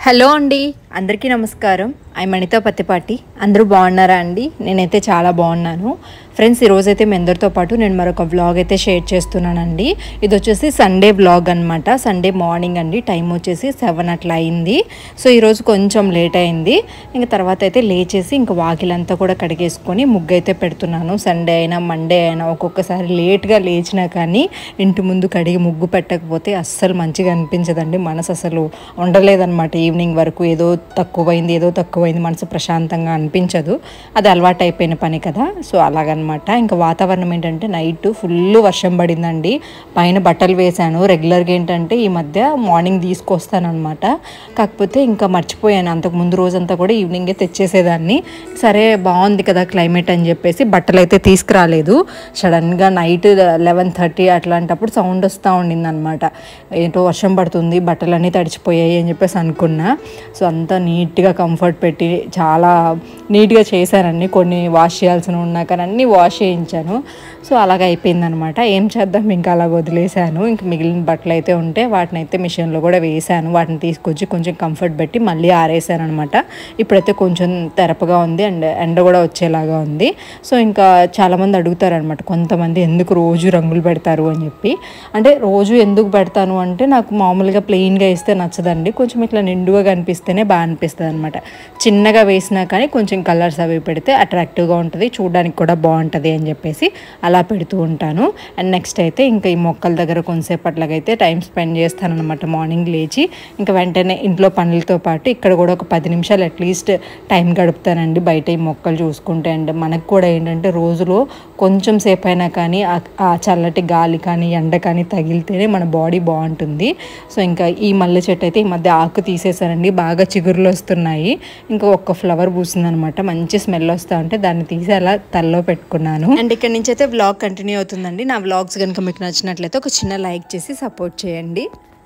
Hello అండి అందరికీ నమస్కారం ఐ మణితో పత్తిపాటి అందరూ బాగున్నారా అండి నేనైతే చాలా బాగున్నాను ఫ్రెండ్స్ ఈరోజైతే మీ అందరితో పాటు నేను మరొక వ్లాగ్ అయితే షేర్ చేస్తున్నానండి ఇది వచ్చేసి సండే వ్లాగ్ అనమాట సండే మార్నింగ్ అండి టైం వచ్చేసి సెవెన్ అట్లా అయింది సో ఈరోజు కొంచెం లేట్ అయింది ఇంకా తర్వాత అయితే లేచేసి ఇంకా వాకిలంతా కూడా కడిగేసుకొని ముగ్గు అయితే పెడుతున్నాను సండే అయినా మండే అయినా ఒక్కొక్కసారి లేట్గా లేచినా కానీ ఇంటి ముందు కడిగి ముగ్గు పెట్టకపోతే అస్సలు మంచిగా అనిపించదండి మనసు అసలు ఉండలేదన్నమాట ఈవినింగ్ వరకు ఏదో తక్కువైంది ఏదో తక్కువైంది మనసు ప్రశాంతంగా అనిపించదు అది అలవాటు అయిపోయిన పని కదా సో అలాగనమాట ఇంకా వాతావరణం ఏంటంటే నైట్ ఫుల్ వర్షం పడిందండి పైన బట్టలు వేశాను రెగ్యులర్గా ఏంటంటే ఈ మధ్య మార్నింగ్ తీసుకొస్తానమాట కాకపోతే ఇంకా మర్చిపోయాను అంతకు ముందు రోజంతా కూడా ఈవినింగే తెచ్చేసేదాన్ని సరే బాగుంది కదా క్లైమేట్ అని చెప్పేసి బట్టలు అయితే తీసుకురాలేదు సడన్గా నైట్ లెవెన్ థర్టీ అట్లాంటప్పుడు సౌండ్ వస్తూ ఉండింది అనమాట ఏంటో వర్షం పడుతుంది బట్టలన్నీ తడిచిపోయాయి అని చెప్పేసి అనుకున్నా సో అంతా నీట్గా కంఫర్ట్ పెట్టి చాలా నీట్గా చేశానండి కొన్ని వాష్ చేయాల్సిన ఉన్నా కానీ అన్నీ వాష్ చేయించాను సో అలాగ అయిపోయిందనమాట ఏం చేద్దాం ఇంకా అలాగ వదిలేశాను ఇంక మిగిలిన బట్టలు అయితే ఉంటే వాటిని అయితే మిషన్లో కూడా వేసాను వాటిని తీసుకొచ్చి కొంచెం కంఫర్ట్ పెట్టి మళ్ళీ ఆరేసాను అనమాట ఇప్పుడైతే కొంచెం తెరపగా ఉంది అండ్ ఎండ కూడా వచ్చేలాగా ఉంది సో ఇంకా చాలామంది అడుగుతారనమాట కొంతమంది ఎందుకు రోజు రంగులు పెడతారు అని చెప్పి అంటే రోజు ఎందుకు పెడతాను అంటే నాకు మామూలుగా ప్లెయిన్గా వేస్తే నచ్చదండి కొంచెం ఇట్లా నిండుగా కనిపిస్తేనే బాగా అనిపిస్తుంది అనమాట చిన్నగా వేసినా కానీ కొంచెం కలర్స్ అవి పెడితే అట్రాక్టివ్గా ఉంటుంది చూడడానికి కూడా బాగుంటుంది అని చెప్పేసి అలా పెడుతూ ఉంటాను అండ్ నెక్స్ట్ అయితే ఇంకా ఈ మొక్కల దగ్గర కొంతసేపు అట్లాగైతే టైం స్పెండ్ చేస్తాను అనమాట మార్నింగ్ లేచి ఇంకా వెంటనే ఇంట్లో పనులతో పాటు ఇక్కడ కూడా ఒక పది నిమిషాలు అట్లీస్ట్ టైం గడుపుతానండి బయట ఈ మొక్కలు చూసుకుంటే అండ్ మనకు కూడా ఏంటంటే రోజులో కొంచెం సేపు అయినా కానీ ఆ- ఆ చల్లటి గాలి కానీ ఎండ కానీ తగిలితేనే మన బాడీ బాగుంటుంది సో ఇంకా ఈ మల్లె చెట్టు అయితే ఈ మధ్య ఆకు తీసేసానండి బాగా చిగురులు వస్తున్నాయి ఇంకా ఒక్క ఫ్లవర్ పూసిందనమాట మంచి స్మెల్ వస్తూ ఉంటే దాన్ని తీసి అలా తల్లో పెట్టుకున్నాను అండ్ ఇక్కడ నుంచి అయితే వ్లాగ్ కంటిన్యూ అవుతుందండి నా వ్లాగ్స్ కనుక మీకు నచ్చినట్లయితే ఒక చిన్న లైక్ చేసి సపోర్ట్ చేయండి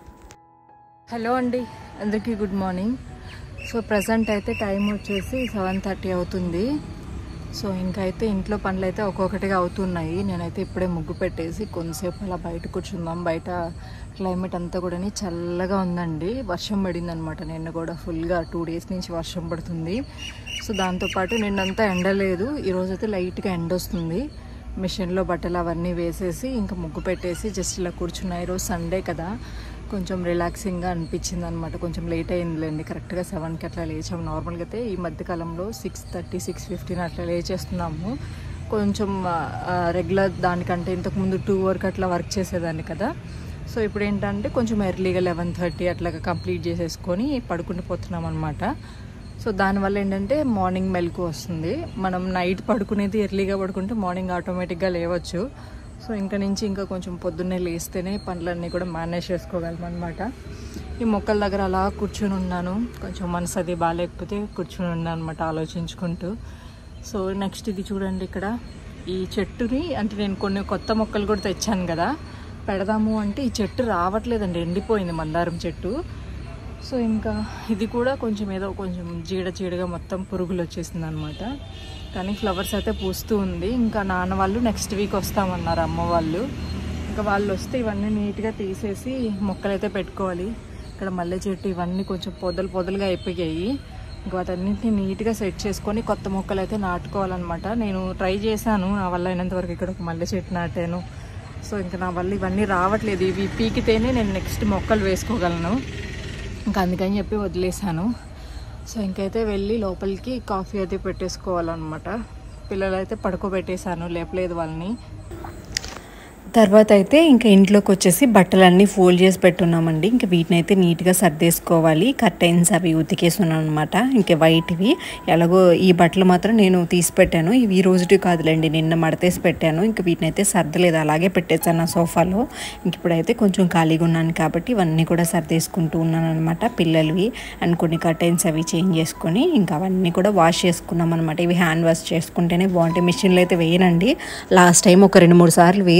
హలో అండి అందరికీ గుడ్ మార్నింగ్ సో ప్రజెంట్ అయితే టైం వచ్చేసి సెవెన్ థర్టీ అవుతుంది సో ఇంకైతే ఇంట్లో పనులు అయితే ఒక్కొక్కటిగా అవుతున్నాయి నేనైతే ఇప్పుడే ముగ్గు పెట్టేసి కొంతసేపు అలా బయట కూర్చుందాం బయట క్లైమేట్ అంతా కూడా చల్లగా ఉందండి వర్షం పడింది అనమాట నిన్న కూడా ఫుల్గా టూ డేస్ నుంచి వర్షం పడుతుంది సో దాంతోపాటు నిన్నంతా ఎండ లేదు ఈరోజు అయితే లైట్గా ఎండ వస్తుంది మిషన్లో బట్టలు అవన్నీ వేసేసి ఇంకా ముగ్గు పెట్టేసి జస్ట్ ఇలా కూర్చున్నా ఈరోజు సండే కదా కొంచెం రిలాక్సింగ్గా అనిపించింది అనమాట కొంచెం లేట్ అయిందిలేండి కరెక్ట్గా సెవెన్కి అట్లా లేచాము నార్మల్గా అయితే ఈ మధ్యకాలంలో సిక్స్ థర్టీ సిక్స్ ఫిఫ్టీన్ అట్లా లేచేస్తున్నాము కొంచెం రెగ్యులర్ దానికంటే ఇంతకుముందు టూ వరకు అట్లా వర్క్ చేసేదాన్ని కదా సో ఇప్పుడు ఏంటంటే కొంచెం ఎర్లీగా లెవెన్ థర్టీ అట్లా కంప్లీట్ చేసేసుకొని పడుకుంటూ పోతున్నాం అనమాట సో దానివల్ల ఏంటంటే మార్నింగ్ మెలకు వస్తుంది మనం నైట్ పడుకునేది ఎర్లీగా పడుకుంటే మార్నింగ్ ఆటోమేటిక్గా లేవచ్చు సో ఇంకా నుంచి ఇంకా కొంచెం పొద్దున్నే లేస్తేనే పనులన్నీ కూడా మేనేజ్ చేసుకోగలం అనమాట ఈ మొక్కల దగ్గర అలా కూర్చుని ఉన్నాను కొంచెం మనసు అది బాగాలేకపోతే కూర్చుని ఉన్నాను అనమాట ఆలోచించుకుంటూ సో నెక్స్ట్ ఇది చూడండి ఇక్కడ ఈ చెట్టుని అంటే నేను కొన్ని కొత్త మొక్కలు కూడా తెచ్చాను కదా పెడదాము అంటే ఈ చెట్టు రావట్లేదండి ఎండిపోయింది మందారం చెట్టు సో ఇంకా ఇది కూడా కొంచెం ఏదో కొంచెం జీడ జీడగా మొత్తం పురుగులు వచ్చేసింది అనమాట కానీ ఫ్లవర్స్ అయితే పూస్తూ ఉంది ఇంకా నాన్న వాళ్ళు నెక్స్ట్ వీక్ వస్తామన్నారు అమ్మ వాళ్ళు ఇంకా వాళ్ళు వస్తే ఇవన్నీ నీట్గా తీసేసి మొక్కలైతే పెట్టుకోవాలి ఇక్కడ మల్లె చెట్టు ఇవన్నీ కొంచెం పొదలు పొదలుగా అయిపోయాయి ఇంకా వాటన్నింటినీ నీట్గా సెట్ చేసుకొని కొత్త మొక్కలు అయితే నాటుకోవాలన్నమాట నేను ట్రై చేశాను నా వల్ల అయినంత వరకు ఇక్కడ ఒక మల్లె చెట్టు నాటాను సో ఇంకా నా వల్ల ఇవన్నీ రావట్లేదు ఇవి పీకితేనే నేను నెక్స్ట్ మొక్కలు వేసుకోగలను ఇంకా అందుకని చెప్పి వదిలేశాను సో ఇంకైతే వెళ్ళి లోపలికి కాఫీ అయితే పెట్టేసుకోవాలన్నమాట పిల్లలు అయితే పడుకోబెట్టేశాను లేపలేదు వాళ్ళని తర్వాత అయితే ఇంకా ఇంట్లోకి వచ్చేసి బట్టలన్నీ ఫోల్డ్ చేసి పెట్టున్నామండి ఇంకా వీటిని అయితే నీట్గా సర్దేసుకోవాలి కర్టైన్స్ అవి ఉతికేస్తున్నాను అనమాట ఇంకా వైట్వి ఎలాగో ఈ బట్టలు మాత్రం నేను తీసి పెట్టాను ఇవి ఈ రోజుటి కాదులేండి నిన్న మడతేసి పెట్టాను ఇంకా వీటిని అయితే సర్దలేదు అలాగే పెట్టేశాను నా సోఫాలో ఇంక ఇప్పుడైతే కొంచెం ఖాళీగా ఉన్నాను కాబట్టి ఇవన్నీ కూడా సర్దేసుకుంటూ ఉన్నాను అనమాట పిల్లలవి అండ్ కొన్ని కర్టైన్స్ అవి చేంజ్ చేసుకొని ఇంకా అవన్నీ కూడా వాష్ చేసుకున్నాం అనమాట ఇవి హ్యాండ్ వాష్ చేసుకుంటేనే బాగుంటాయి మిషన్లో అయితే వేయనండి లాస్ట్ టైం ఒక రెండు మూడు సార్లు వేసాను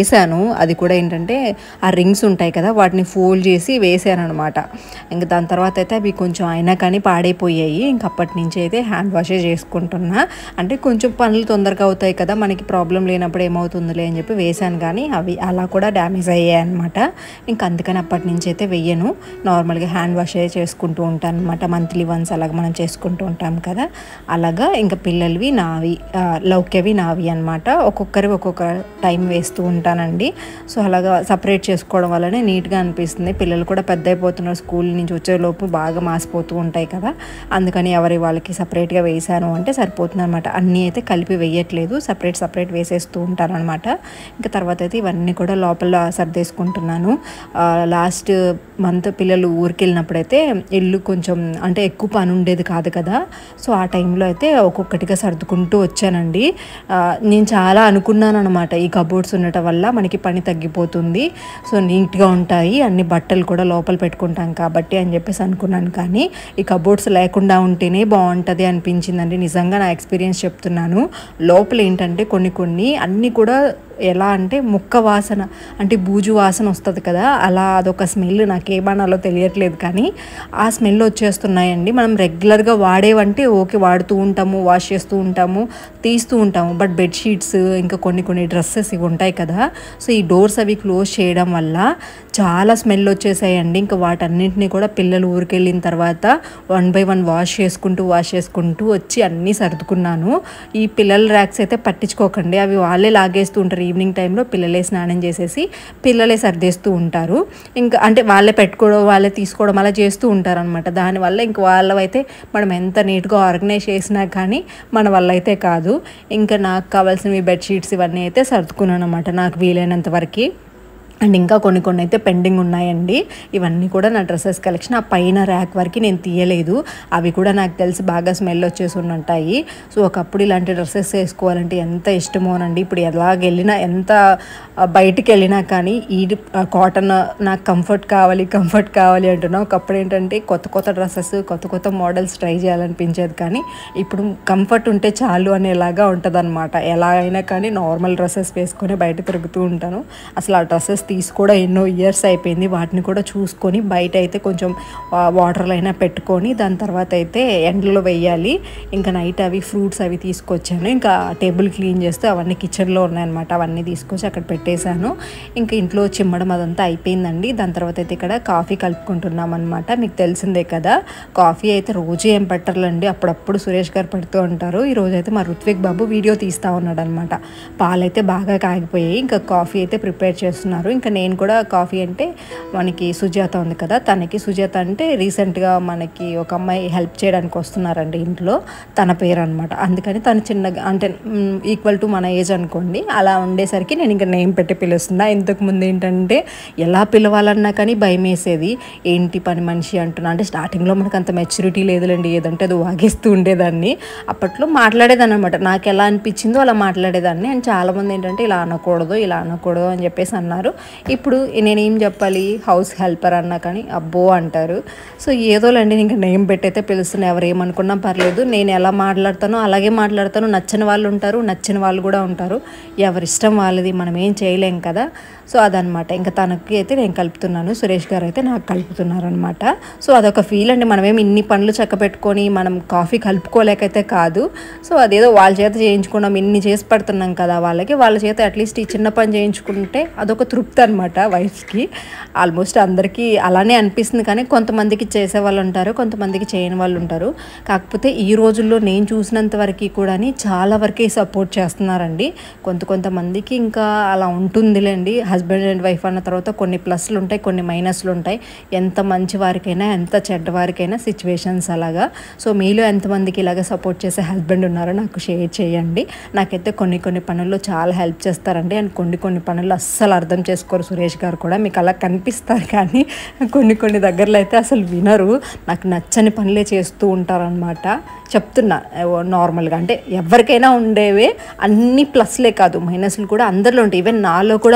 అది కూడా ఏంటంటే ఆ రింగ్స్ ఉంటాయి కదా వాటిని ఫోల్డ్ చేసి వేసాను అనమాట ఇంకా దాని తర్వాత అయితే అవి కొంచెం అయినా కానీ పాడైపోయాయి ఇంక అప్పటి నుంచి అయితే హ్యాండ్ వాషే చేసుకుంటున్నా అంటే కొంచెం పనులు తొందరగా అవుతాయి కదా మనకి ప్రాబ్లం లేనప్పుడు ఏమవుతుందిలే అని చెప్పి వేసాను కానీ అవి అలా కూడా డ్యామేజ్ అయ్యాయి అనమాట ఇంకా అందుకని అప్పటి నుంచి అయితే వెయ్యను నార్మల్గా హ్యాండ్ వాష్ చేసుకుంటూ ఉంటాను అనమాట మంత్లీ వన్స్ అలాగ మనం చేసుకుంటూ ఉంటాం కదా అలాగా ఇంకా పిల్లలవి నావి ఆ, లౌక్యవి నావి అనమాట ఒక్కొక్కరి ఒక్కొక్క టైం వేస్తూ ఉంటానండి సో అలాగా సపరేట్ చేసుకోవడం వల్లనే నీట్గా అనిపిస్తుంది పిల్లలు కూడా పెద్ద అయిపోతున్నారు స్కూల్ నుంచి వచ్చేలోపు బాగా మాసిపోతూ ఉంటాయి కదా అందుకని ఎవరి వాళ్ళకి సపరేట్గా వేసాను అంటే సరిపోతుంది అనమాట అన్నీ అయితే కలిపి వేయట్లేదు సపరేట్ సపరేట్ వేసేస్తూ ఉంటాను అనమాట ఇంకా తర్వాత అయితే ఇవన్నీ కూడా లోపల సర్దేసుకుంటున్నాను లాస్ట్ మంత్ పిల్లలు ఊరికి వెళ్ళినప్పుడైతే ఇల్లు కొంచెం అంటే ఎక్కువ పని ఉండేది కాదు కదా సో ఆ టైంలో అయితే ఒక్కొక్కటిగా సర్దుకుంటూ వచ్చానండి ఆ, నేను చాలా అనుకున్నాను అనమాట ఈ కబోర్డ్స్ ఉండటం వల్ల మనకి పని తగ్గిపోతుంది సో నీట్గా ఉంటాయి అన్ని బట్టలు కూడా లోపల పెట్టుకుంటాం కాబట్టి అని చెప్పేసి అనుకున్నాను కానీ ఈ కబోర్డ్స్ లేకుండా ఉంటేనే బాగుంటుంది అనిపించిందండి నిజంగా నా ఎక్స్పీరియన్స్ చెప్తున్నాను లోపల ఏంటంటే కొన్ని కొన్ని అన్నీ కూడా ఎలా అంటే ముక్క వాసన అంటే బూజు వాసన వస్తుంది కదా అలా అదొక స్మెల్ నాకు ఏమనాలో తెలియట్లేదు కానీ ఆ స్మెల్ వచ్చేస్తున్నాయండి మనం రెగ్యులర్గా వాడేవంటే ఓకే వాడుతూ ఉంటాము వాష్ చేస్తూ ఉంటాము తీస్తూ ఉంటాము బట్ బెడ్షీట్స్ ఇంకా కొన్ని కొన్ని డ్రెస్సెస్ ఇవి ఉంటాయి కదా సో ఈ డోర్స్ అవి క్లోజ్ చేయడం వల్ల చాలా స్మెల్ వచ్చేసాయండి ఇంకా వాటన్నింటినీ కూడా పిల్లలు ఊరికి వెళ్ళిన తర్వాత వన్ బై వన్ వాష్ చేసుకుంటూ వాష్ చేసుకుంటూ వచ్చి అన్నీ సర్దుకున్నాను ఈ పిల్లల ర్యాక్స్ అయితే పట్టించుకోకండి అవి వాళ్ళే లాగేస్తూ ఉంటారు ఈవినింగ్ టైంలో పిల్లలే స్నానం చేసేసి పిల్లలే సర్దేస్తూ ఉంటారు ఇంకా అంటే వాళ్ళే పెట్టుకోవడం వాళ్ళే తీసుకోవడం అలా చేస్తూ ఉంటారు అనమాట దానివల్ల ఇంక వాళ్ళవైతే మనం ఎంత నీట్గా ఆర్గనైజ్ చేసినా కానీ మన వల్ల అయితే కాదు ఇంకా నాకు కావాల్సినవి బెడ్షీట్స్ ఇవన్నీ అయితే సర్దుకున్నాను అనమాట నాకు వీలైనంత వరకు అండ్ ఇంకా కొన్ని కొన్ని అయితే పెండింగ్ ఉన్నాయండి ఇవన్నీ కూడా నా డ్రెస్సెస్ కలెక్షన్ ఆ పైన ర్యాక్ వరకు నేను తీయలేదు అవి కూడా నాకు తెలిసి బాగా స్మెల్ వచ్చేసి ఉంటాయి సో ఒకప్పుడు ఇలాంటి డ్రెస్సెస్ వేసుకోవాలంటే ఎంత ఇష్టమోనండి ఇప్పుడు ఎలాగ వెళ్ళినా ఎంత ఆ, బయటికి వెళ్ళినా కానీ ఈ కాటన్ నాకు కంఫర్ట్ కావాలి కంఫర్ట్ కావాలి అంటున్నా ఒకప్పుడు ఏంటంటే కొత్త కొత్త డ్రెస్సెస్ కొత్త కొత్త మోడల్స్ ట్రై చేయాలనిపించేది కానీ ఇప్పుడు కంఫర్ట్ ఉంటే చాలు అనేలాగా ఉంటుంది అనమాట ఎలా అయినా కానీ నార్మల్ డ్రెస్సెస్ వేసుకొని బయట తిరుగుతూ ఉంటాను అసలు ఆ డ్రెస్సెస్ తీసి కూడా ఎన్నో ఇయర్స్ అయిపోయింది వాటిని కూడా చూసుకొని బయట అయితే కొంచెం వాటర్లో అయినా పెట్టుకొని దాని తర్వాత అయితే ఎండలో వేయాలి ఇంకా నైట్ అవి ఫ్రూట్స్ అవి తీసుకొచ్చాను ఇంకా టేబుల్ క్లీన్ చేస్తే అవన్నీ కిచెన్లో ఉన్నాయన్నమాట అవన్నీ తీసుకొచ్చి అక్కడ పెట్టేశాను ఇంకా ఇంట్లో చిమ్మడం అదంతా అయిపోయిందండి దాని తర్వాత అయితే ఇక్కడ కాఫీ కలుపుకుంటున్నాం అనమాట మీకు తెలిసిందే కదా కాఫీ అయితే రోజు ఏం పెట్టర్లండి అప్పుడప్పుడు సురేష్ గారు పెడుతూ ఉంటారు ఈ రోజు అయితే మా రుత్విక్ బాబు వీడియో తీస్తూ ఉన్నాడు అనమాట పాలైతే బాగా కాగిపోయాయి ఇంకా కాఫీ అయితే ప్రిపేర్ చేస్తున్నారు ఇంకా నేను కూడా కాఫీ అంటే మనకి సుజాత ఉంది కదా తనకి సుజాత అంటే రీసెంట్గా మనకి ఒక అమ్మాయి హెల్ప్ చేయడానికి వస్తున్నారండి ఇంట్లో తన పేరు అనమాట అందుకని తను చిన్నగా అంటే ఈక్వల్ టు మన ఏజ్ అనుకోండి అలా ఉండేసరికి నేను ఇంకా నేమ్ పెట్టి పిలుస్తున్నా ఇంతకు ముందు ఏంటంటే ఎలా పిలవాలన్నా కానీ భయం వేసేది ఏంటి పని మనిషి అంటున్నా అంటే స్టార్టింగ్లో మనకు అంత మెచ్యూరిటీ లేదులేండి ఏదంటే అది వాగేస్తూ ఉండేదాన్ని అప్పట్లో మాట్లాడేదాన్ని అనమాట నాకు ఎలా అనిపించిందో అలా మాట్లాడేదాన్ని అండ్ చాలామంది ఏంటంటే ఇలా అనకూడదు ఇలా అనకూడదు అని చెప్పేసి అన్నారు ఇప్పుడు నేనేం చెప్పాలి హౌస్ హెల్పర్ అన్నా కానీ అబ్బో అంటారు సో ఏదోలండి ఇంకా నేమ్ పెట్టయితే పిలుస్తున్నా ఎవరు ఏమనుకున్నా పర్లేదు నేను ఎలా మాట్లాడతానో అలాగే మాట్లాడతాను నచ్చని వాళ్ళు ఉంటారు నచ్చిన వాళ్ళు కూడా ఉంటారు ఎవరిష్టం వాళ్ళది మనం ఏం చేయలేం కదా సో అదనమాట ఇంకా తనకి అయితే నేను కలుపుతున్నాను సురేష్ గారు అయితే నాకు కలుపుతున్నారు అనమాట సో అదొక ఫీల్ అండి మనమేం ఇన్ని పనులు చక్క పెట్టుకొని మనం కాఫీ కలుపుకోలేకైతే కాదు సో అదేదో వాళ్ళ చేత చేయించుకున్నాం ఇన్ని చేసి పెడుతున్నాం కదా వాళ్ళకి వాళ్ళ చేత అట్లీస్ట్ ఈ చిన్న పని చేయించుకుంటే అదొక తృప్తి అనమాట వైఫ్స్కి ఆల్మోస్ట్ అందరికీ అలానే అనిపిస్తుంది కానీ కొంతమందికి చేసే వాళ్ళు ఉంటారు కొంతమందికి చేయని వాళ్ళు ఉంటారు కాకపోతే ఈ రోజుల్లో నేను చూసినంత వరకు కూడా చాలా వరకే సపోర్ట్ చేస్తున్నారండి కొంత కొంతమందికి ఇంకా అలా ఉంటుందిలేండి హస్బెండ్ అండ్ వైఫ్ అన్న తర్వాత కొన్ని ప్లస్లు ఉంటాయి కొన్ని మైనస్లు ఉంటాయి ఎంత మంచి వారికైనా ఎంత చెడ్డ వారికైనా సిచ్యువేషన్స్ అలాగా సో మీలో ఎంతమందికి ఇలాగ సపోర్ట్ చేసే హస్బెండ్ ఉన్నారో నాకు షేర్ చేయండి నాకైతే కొన్ని కొన్ని పనుల్లో చాలా హెల్ప్ చేస్తారండి అండ్ కొన్ని కొన్ని పనులు అస్సలు అర్థం చేసుకోరు సురేష్ గారు కూడా మీకు అలా కనిపిస్తారు కానీ కొన్ని కొన్ని దగ్గరలో అయితే అసలు వినరు నాకు నచ్చని పనులే చేస్తూ ఉంటారనమాట చెప్తున్నా ఏవో నార్మల్గా అంటే ఎవరికైనా ఉండేవే అన్ని ప్లస్లే కాదు మైనస్లు కూడా అందరిలో ఉంటాయి ఈవెన్ నాలో కూడా ఉంటాయండి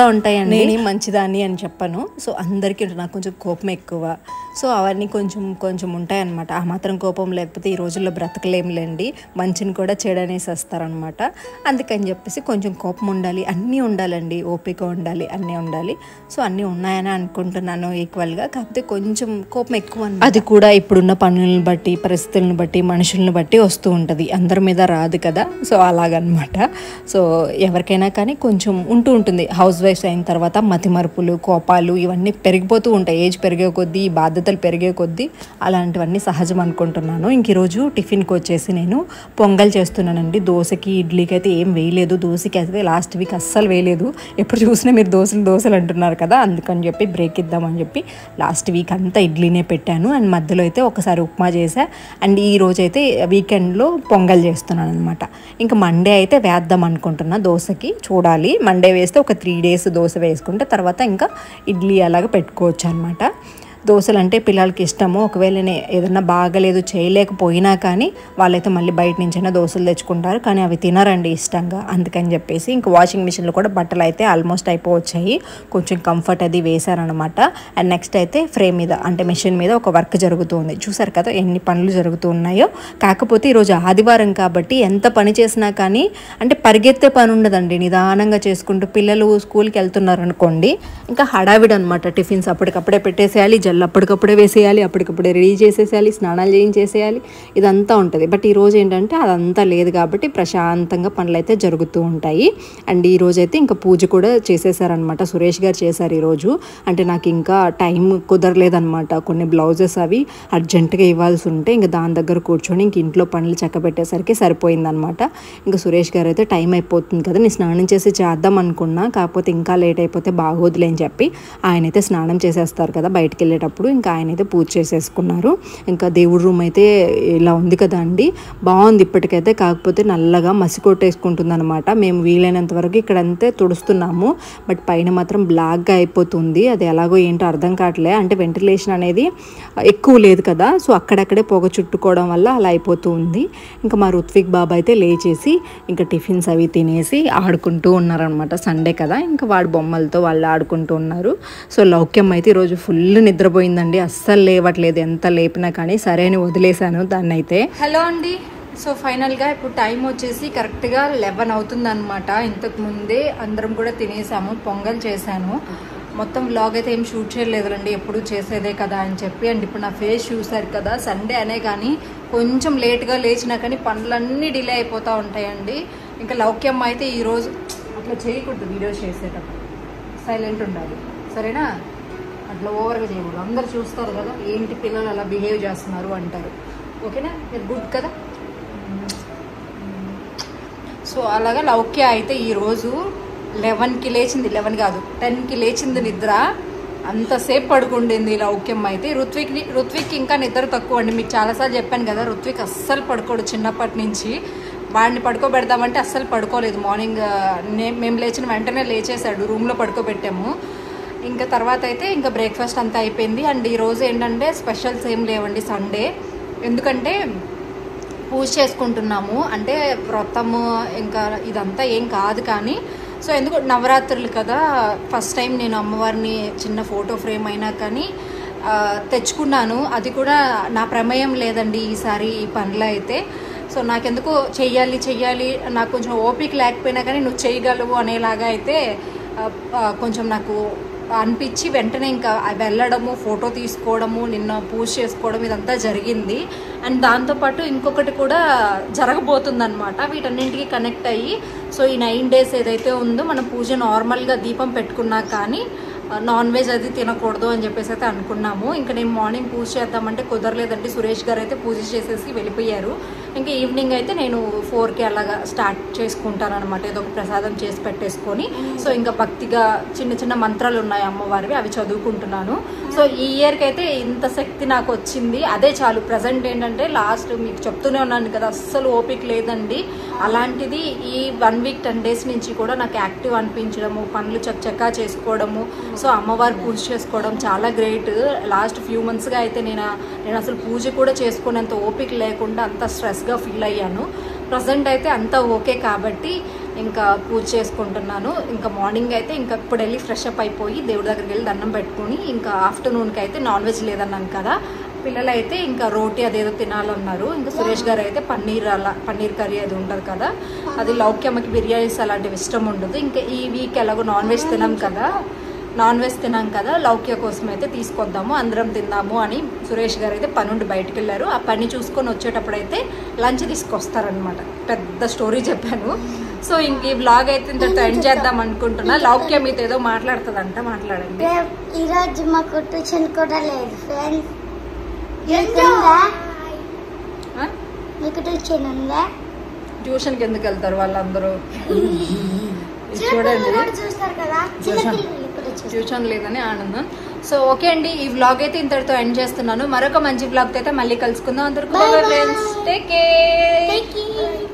అండి నేనేం మంచిదాన్ని అని చెప్పను సో అందరికీ నాకు కొంచెం కోపం ఎక్కువ సో అవన్నీ కొంచెం కొంచెం ఉంటాయన్నమాట ఆ మాత్రం కోపం లేకపోతే ఈ రోజుల్లో బ్రతకలేంలేండి మంచిని కూడా చెడనేసి వస్తారనమాట అందుకని చెప్పేసి కొంచెం కోపం ఉండాలి అన్నీ ఉండాలండి ఓపిక ఉండాలి అన్నీ ఉండాలి సో అన్నీ ఉన్నాయని అనుకుంటున్నాను ఈక్వల్గా కాకపోతే కొంచెం కోపం ఎక్కువ అన్నమాట. అది కూడా ఇప్పుడున్న పనులను బట్టి పరిస్థితులను బట్టి మనుషులను బట్టి వస్తూ ఉంటుంది అందరి మీద రాదు కదా సో అలాగనమాట సో ఎవరికైనా కానీ కొంచెం ఉంటూ ఉంటుంది హౌస్ వైఫ్స్ అయిన తర్వాత మతిమరుపులు కోపాలు ఇవన్నీ పెరిగిపోతూ ఉంటాయి ఏజ్ పెరిగే కొద్దీ ఈ బాధ్యతలు పెరిగే కొద్దీ అలాంటివన్నీ సహజం అనుకుంటున్నాను ఇంక ఈరోజు టిఫిన్కి వచ్చేసి నేను పొంగల్ చేస్తున్నానండి దోశకి ఇడ్లీకి అయితే ఏం వేయలేదు దోశకి అయితే లాస్ట్ వీక్ అస్సలు వేయలేదు ఎప్పుడు చూసినా మీరు దోశలు దోశలు అంటున్నారు కదా అందుకని చెప్పి బ్రేక్ ఇద్దామని చెప్పి లాస్ట్ వీక్ అంతా ఇడ్లీనే పెట్టాను అండ్ మధ్యలో అయితే ఒకసారి ఉప్మా చేసా అండ్ ఈ రోజు అయితే వీకెండ్లో పొంగల్ చేస్తున్నాను అనమాట ఇంకా మండే అయితే వేద్దాం అనుకుంటున్నా దోశకి చూడాలి మండే వేస్తే ఒక త్రీ డేస్ దోశ వేసుకుంటే తర్వాత ఇంకా ఇడ్లీ అలాగా పెట్టుకోవచ్చు అనమాట దోశలు అంటే పిల్లలకి ఇష్టము ఒకవేళ నేను ఏదన్నా బాగలేదు చేయలేకపోయినా కానీ వాళ్ళైతే మళ్ళీ బయట నుంచైనా దోశలు తెచ్చుకుంటారు కానీ అవి తినరండి ఇష్టంగా అందుకని చెప్పేసి ఇంకా వాషింగ్ మిషన్లో కూడా బట్టలు అయితే ఆల్మోస్ట్ అయిపోవచ్చాయి కొంచెం కంఫర్ట్ అది వేశారనమాట అండ్ నెక్స్ట్ అయితే ఫ్రేమ్ మీద అంటే మిషన్ మీద ఒక వర్క్ జరుగుతుంది చూసారు కదా ఎన్ని పనులు జరుగుతూ ఉన్నాయో కాకపోతే ఈరోజు ఆదివారం కాబట్టి ఎంత పని చేసినా కానీ అంటే పరిగెత్తే పని ఉండదండి నిదానంగా చేసుకుంటూ పిల్లలు స్కూల్కి వెళ్తున్నారు అనుకోండి ఇంకా హడావిడి అనమాట టిఫిన్స్ అప్పటికప్పుడే పెట్టేసేయాలి జల్లు అప్పటికప్పుడే వేసేయాలి అప్పటికప్పుడే రెడీ చేసేసేయాలి స్నానాలు చేయించేసేయాలి ఇదంతా ఉంటుంది బట్ ఈ రోజు ఏంటంటే అదంతా లేదు కాబట్టి ప్రశాంతంగా పనులు అయితే జరుగుతూ ఉంటాయి అండ్ ఈ రోజు అయితే ఇంకా పూజ కూడా చేసేసారనమాట సురేష్ గారు చేశారు ఈరోజు అంటే నాకు ఇంకా టైం కుదరలేదనమాట కొన్ని బ్లౌజెస్ అవి అర్జెంటుగా ఇవ్వాల్సి ఉంటే ఇంకా దాని దగ్గర కూర్చొని ఇంక ఇంట్లో పనులు చక్క పెట్టేసరికి సరిపోయిందనమాట ఇంకా సురేష్ గారు అయితే టైం అయిపోతుంది కదా నేను స్నానం చేసి చేద్దాం అనుకున్నా కాకపోతే ఇంకా లేట్ అయిపోతే బాగోదులే అని చెప్పి ఆయన అయితే స్నానం చేసేస్తారు కదా బయటికి వెళ్ళేటప్పుడు ఇంకా ఆయన అయితే పూజ చేసేసుకున్నారు ఇంకా దేవుడి రూమ్ అయితే ఇలా ఉంది కదా అండి బాగుంది ఇప్పటికైతే కాకపోతే నల్లగా మసి కొట్టేసుకుంటుంది అనమాట మేము వీలైనంత వరకు ఇక్కడంతే తుడుస్తున్నాము బట్ పైన మాత్రం బ్లాక్గా అయిపోతుంది అది ఎలాగో ఏంటో అర్థం కావట్లే అంటే వెంటిలేషన్ అనేది ఎక్కువ లేదు కదా సో అక్కడక్కడే పొగ చుట్టుకోవడం వల్ల అలా అయిపోతూ ఉంది ఇంకా మా రుత్విక్ బాబా అయితే లేచేసి ఇంకా టిఫిన్స్ అవి తినేసి ఆడుకుంటూ ఉన్నారనమాట సండే కదా ఇంకా వాడు బొమ్మలతో వాళ్ళు ఆడుకుంటూ ఉన్నారు సో లౌక్యం అయితే ఈరోజు ఫుల్ నిద్రపోయిందండి అస్సలు లేవట్లేదు ఎంత లేపినా కానీ సరే అని వదిలేశాను దాన్ని అయితే హలో అండి సో ఫైనల్గా ఇప్పుడు టైం వచ్చేసి కరెక్ట్గా లెవెన్ అవుతుంది అనమాట ఇంతకు ముందే అందరం కూడా తినేసాము పొంగల్ చేశాను మొత్తం వ్లాగ్ అయితే ఏం షూట్ చేయలేదులండి ఎప్పుడు చేసేదే కదా అని చెప్పి అండ్ ఇప్పుడు నా ఫేస్ చూసారు కదా సండే అనే కానీ కొంచెం లేట్గా లేచినా కానీ పనులన్నీ డిలే అయిపోతూ ఉంటాయండి ఇంకా లౌక్యం అయితే ఈరోజు అట్లా చేయకూడదు వీడియోస్ చేసేటప్పుడు సైలెంట్ ఉండాలి సరేనా అట్లా ఓవర్గా చేయకూడదు అందరు చూస్తారు కదా ఏంటి పిల్లలు అలా బిహేవ్ చేస్తున్నారు అంటారు ఓకేనా మీరు గుడ్ కదా సో అలాగా లౌక్య అయితే ఈరోజు లెవెన్కి లేచింది లెవెన్ కాదు టెన్కి లేచింది నిద్ర అంతసేపు పడుకుండింది లౌక్యం అయితే రుత్విక్ రుత్విక్ ఇంకా నిద్ర తక్కువ అండి మీకు చాలాసార్లు చెప్పాను కదా రుత్విక్ అస్సలు పడుకోడు చిన్నప్పటి నుంచి వాడిని పడుకోబెడదామంటే అస్సలు పడుకోలేదు మార్నింగ్ నే- మేము లేచిన వెంటనే లేచేశాడు రూమ్లో పడుకోబెట్టాము ఇంకా తర్వాత అయితే ఇంకా బ్రేక్ఫాస్ట్ అంతా అయిపోయింది అండ్ ఈరోజు ఏంటంటే స్పెషల్స్ ఏం లేవండి సండే ఎందుకంటే పూజ చేసుకుంటున్నాము అంటే వ్రతము ఇంకా ఇదంతా ఏం కాదు కానీ సో ఎందుకు నవరాత్రులు కదా ఫస్ట్ టైం నేను అమ్మవారిని చిన్న ఫోటో ఫ్రేమ్ అయినా కానీ ఆ, తెచ్చుకున్నాను అది కూడా నా ప్రమేయం లేదండి ఈసారి ఈ పనులు అయితే సో నాకెందుకు చెయ్యాలి చెయ్యాలి నాకు కొంచెం ఓపిక లేకపోయినా కానీ నువ్వు చేయగలవు అనేలాగా అయితే ఆ, ఆ, కొంచెం నాకు అనిపించి వెంటనే ఇంకా వెళ్ళడము ఫోటో తీసుకోవడము నిన్న పూజ చేసుకోవడం ఇదంతా జరిగింది అండ్ దాంతోపాటు ఇంకొకటి కూడా జరగబోతుంది అనమాట వీటన్నింటికి కనెక్ట్ అయ్యి సో ఈ నైన్ డేస్ ఏదైతే ఉందో మనం పూజ నార్మల్గా దీపం పెట్టుకున్నా కానీ నాన్ వెజ్ అది తినకూడదు అని చెప్పేసి అయితే అనుకున్నాము ఇంకా నేను మార్నింగ్ పూజ చేద్దామంటే కుదరలేదండి సురేష్ గారు అయితే పూజ చేసేసి వెళ్ళిపోయారు ఇంకా ఈవినింగ్ అయితే నేను ఫోర్కి అలాగా స్టార్ట్ చేసుకుంటాను అనమాట ఏదో ఒక ప్రసాదం చేసి పెట్టేసుకొని సో ఇంకా భక్తిగా చిన్న చిన్న మంత్రాలు ఉన్నాయి అమ్మవారివి అవి చదువుకుంటున్నాను సో ఈ ఇయర్కి అయితే ఇంత శక్తి నాకు వచ్చింది అదే చాలు ప్రజెంట్ ఏంటంటే లాస్ట్ మీకు చెప్తూనే ఉన్నాను కదా అస్సలు ఓపిక లేదండి అలాంటిది ఈ వన్ వీక్ టెన్ డేస్ నుంచి కూడా నాకు యాక్టివ్ అనిపించడము పనులు చక్కచక్కా చేసుకోవడము సో అమ్మవారి పూజ చేసుకోవడం చాలా గ్రేట్ లాస్ట్ ఫ్యూ మంత్స్గా అయితే నేను నేను అసలు పూజ కూడా చేసుకునేంత ఓపిక లేకుండా అంత స్ట్రెస్గా ఫీల్ అయ్యాను ప్రజెంట్ అయితే అంతా ఓకే కాబట్టి ఇంకా పూజ చేసుకుంటున్నాను ఇంకా మార్నింగ్ అయితే ఇంకా ఇప్పుడు వెళ్ళి ఫ్రెష్ అప్ అయిపోయి దేవుడి దగ్గరికి వెళ్ళి దండం పెట్టుకొని ఇంకా ఆఫ్టర్నూన్కి అయితే నాన్ వెజ్ లేదన్నాను కదా పిల్లలు అయితే ఇంకా రోటీ అదేదో తినాలన్నారు ఇంకా సురేష్ గారు అయితే పన్నీర్ అలా పన్నీర్ కర్రీ అది ఉంటుంది కదా అది లౌక్యమ్మకి బిర్యానీస్ అలాంటివి ఇష్టం ఉండదు ఇంకా ఈ వీక్ ఎలాగో నాన్ వెజ్ తినాం కదా నాన్ వెజ్ తినాం కదా లౌక్య కోసం అయితే తీసుకొద్దాము అందరం తిందాము అని సురేష్ గారు అయితే పని నుండి బయటకు వెళ్ళారు ఆ పని చూసుకొని వచ్చేటప్పుడు అయితే లంచ్ తీసుకొస్తారనమాట పెద్ద స్టోరీ చెప్పాను సో ఇంక ఈ బ్లాగ్ అయితే ఇంతటితో ఎండ్ చేద్దాం అనుకుంటున్నా లౌక్య మీతో ఏదో మాట్లాడుతుందంట మాట్లాడండి రేపు ఈరోజు మాకు ట్యూషన్ కూడా లేదు ఫ్రెండ్స్ మీకుందా ఆ? మీకు ట్యూషన్ ఉందా ట్యూషన్కి ఎందుకు వెళ్తారు వాళ్ళందరూ ఇది చూడండి చూస్తారు కదా ట్యూషన్. చిన్నపిల్లలు కూడా చూస్తారు ట్యూషన్ లేదని ఆనందం సో ఓకే అండి ఈ వ్లాగ్ అయితే ఇంతటితో ఎండ్ చేస్తున్నాను మరొక మంచి వ్లాగ్ అయితే మళ్ళీ కలుసుకుందాం అందరికీ Bye bye. Friends take care Thank you.